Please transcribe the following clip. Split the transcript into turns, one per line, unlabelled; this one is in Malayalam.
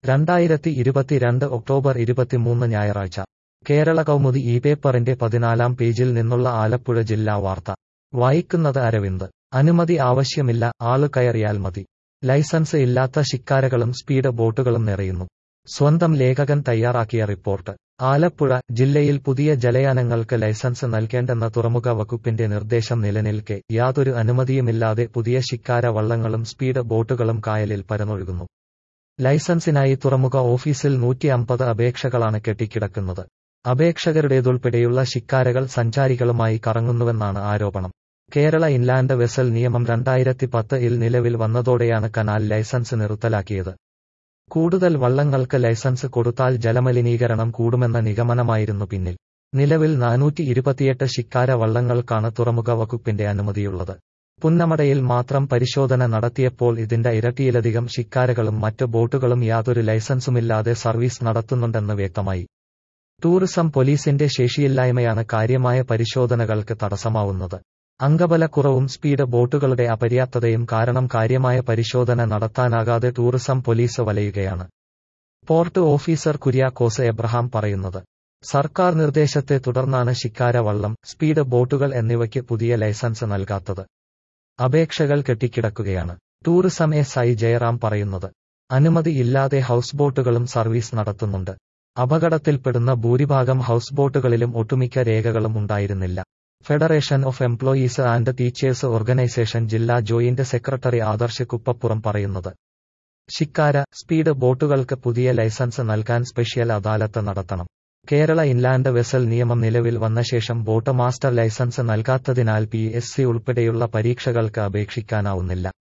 രണ്ടായിരത്തി ഇരുപത്തിരണ്ട് ഒക്ടോബർ ഇരുപത്തിമൂന്ന് ഞായറാഴ്ച കേരള കൗമുദി ഈ പേപ്പറിന്റെ പതിനാലാം പേജിൽ നിന്നുള്ള ആലപ്പുഴ ജില്ലാ വാർത്ത വായിക്കുന്നത് അരവിന്ദ് അനുമതി ആവശ്യമില്ല ആള് കയറിയാൽ മതി ലൈസൻസ് ഇല്ലാത്ത ശിക്കാരകളും സ്പീഡ് ബോട്ടുകളും നിറയുന്നു സ്വന്തം ലേഖകൻ തയ്യാറാക്കിയ റിപ്പോർട്ട് ആലപ്പുഴ ജില്ലയിൽ പുതിയ ജലയാനങ്ങൾക്ക് ലൈസൻസ് നൽകേണ്ടെന്ന തുറമുഖ വകുപ്പിന്റെ നിർദ്ദേശം നിലനിൽക്കെ യാതൊരു അനുമതിയുമില്ലാതെ പുതിയ ശിക്കാര വള്ളങ്ങളും സ്പീഡ് ബോട്ടുകളും കായലിൽ പരന്നൊഴുകുന്നു ലൈസൻസിനായി തുറമുഖ ഓഫീസിൽ നൂറ്റി അമ്പത് അപേക്ഷകളാണ് കെട്ടിക്കിടക്കുന്നത് അപേക്ഷകരുടേതുൾപ്പെടെയുള്ള ശിക്കാരകൾ സഞ്ചാരികളുമായി കറങ്ങുന്നുവെന്നാണ് ആരോപണം കേരള ഇൻലാൻഡ് വെസൽ നിയമം രണ്ടായിരത്തി പത്ത് ഇൽ നിലവിൽ വന്നതോടെയാണ് കനാൽ ലൈസൻസ് നിർത്തലാക്കിയത് കൂടുതൽ വള്ളങ്ങൾക്ക് ലൈസൻസ് കൊടുത്താൽ ജലമലിനീകരണം കൂടുമെന്ന നിഗമനമായിരുന്നു പിന്നിൽ നിലവിൽ നാനൂറ്റി ഇരുപത്തിയെട്ട് ശിക്കാര വള്ളങ്ങൾക്കാണ് തുറമുഖ വകുപ്പിന്റെ അനുമതിയുള്ളത് പുന്നമടയിൽ മാത്രം പരിശോധന നടത്തിയപ്പോൾ ഇതിന്റെ ഇരട്ടിയിലധികം ശിക്കാരകളും മറ്റ് ബോട്ടുകളും യാതൊരു ലൈസൻസുമില്ലാതെ സർവീസ് നടത്തുന്നുണ്ടെന്ന് വ്യക്തമായി ടൂറിസം പോലീസിന്റെ ശേഷിയില്ലായ്മയാണ് കാര്യമായ പരിശോധനകൾക്ക് തടസ്സമാവുന്നത് അംഗബലക്കുറവും സ്പീഡ് ബോട്ടുകളുടെ അപര്യാപ്തതയും കാരണം കാര്യമായ പരിശോധന നടത്താനാകാതെ ടൂറിസം പോലീസ് വലയുകയാണ് പോർട്ട് ഓഫീസർ കുര്യാക്കോസ് എബ്രഹാം പറയുന്നത് സർക്കാർ നിർദ്ദേശത്തെ തുടർന്നാണ് ശിക്കാര വള്ളം സ്പീഡ് ബോട്ടുകൾ എന്നിവയ്ക്ക് പുതിയ ലൈസൻസ് നൽകാത്തത് അപേക്ഷകൾ കെട്ടിക്കിടക്കുകയാണ് ടൂറിസം എസ് ഐ ജയറാം പറയുന്നത് അനുമതി ഇല്ലാതെ ഹൌസ് ബോട്ടുകളും സർവീസ് നടത്തുന്നുണ്ട് അപകടത്തിൽപ്പെടുന്ന ഭൂരിഭാഗം ഹൌസ് ബോട്ടുകളിലും ഒട്ടുമിക്ക രേഖകളും ഉണ്ടായിരുന്നില്ല federation of employees and teachers organisation ജില്ലാ ജോയിന്റ് സെക്രട്ടറി ആദർശ് കുപ്പപ്പുറം പറയുന്നത് ശിക്കാര സ്പീഡ് ബോട്ടുകൾക്ക് പുതിയ ലൈസൻസ് നൽകാൻ സ്പെഷ്യൽ അദാലത്ത് നടത്തണം കേരള ഇൻലാൻഡ് വെസൽ നിയമം നിലവിൽ വന്ന ശേഷം ബോട്ട് മാസ്റ്റർ ലൈസൻസ് നൽകാത്തതിനാൽ പി എസ് സി ഉൾപ്പെടെയുള്ള പരീക്ഷകൾക്ക് അപേക്ഷിക്കാനാവുന്നില്ല